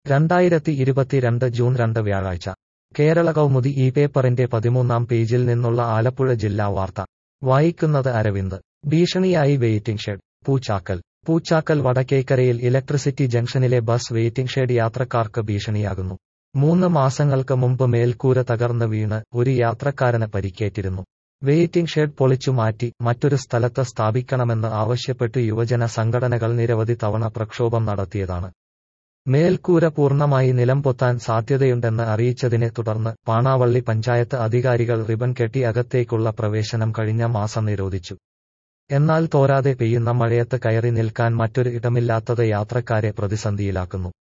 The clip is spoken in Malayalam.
രണ്ടായിരത്തി ഇരുപത്തിരണ്ട് ജൂൺ രണ്ട് വ്യാഴാഴ്ച കേരള കൗമുദി ഈ പേപ്പറിന്റെ പതിമൂന്നാം പേജിൽ നിന്നുള്ള ആലപ്പുഴ ജില്ലാ വാർത്ത വായിക്കുന്നത് അരവിന്ദ് ഭീഷണിയായി വെയിറ്റിംഗ് ഷെഡ് പൂച്ചാക്കൽ പൂച്ചാക്കൽ വടക്കേക്കരയിൽ ഇലക്ട്രിസിറ്റി ജംഗ്ഷനിലെ ബസ് വെയിറ്റിംഗ് ഷെഡ് യാത്രക്കാർക്ക് ഭീഷണിയാകുന്നു മൂന്ന് മാസങ്ങൾക്ക് മുമ്പ് മേൽക്കൂര തകർന്ന് വീണ് ഒരു യാത്രക്കാരന് പരിക്കേറ്റിരുന്നു വെയിറ്റിംഗ് ഷെഡ് പൊളിച്ചു മാറ്റി മറ്റൊരു സ്ഥലത്ത് സ്ഥാപിക്കണമെന്ന് ആവശ്യപ്പെട്ട് യുവജന സംഘടനകൾ നിരവധി തവണ പ്രക്ഷോഭം നടത്തിയതാണ് മേൽക്കൂര പൂർണ്ണമായി നിലംപൊത്താൻ സാധ്യതയുണ്ടെന്ന് അറിയിച്ചതിനെ തുടർന്ന് പാണാവള്ളി പഞ്ചായത്ത് അധികാരികൾ റിബൺ കെട്ടി അകത്തേക്കുള്ള പ്രവേശനം കഴിഞ്ഞ മാസം നിരോധിച്ചു എന്നാൽ തോരാതെ പെയ്യുന്ന മഴയത്ത് കയറി നിൽക്കാൻ മറ്റൊരു ഇടമില്ലാത്തത് യാത്രക്കാരെ പ്രതിസന്ധിയിലാക്കുന്നു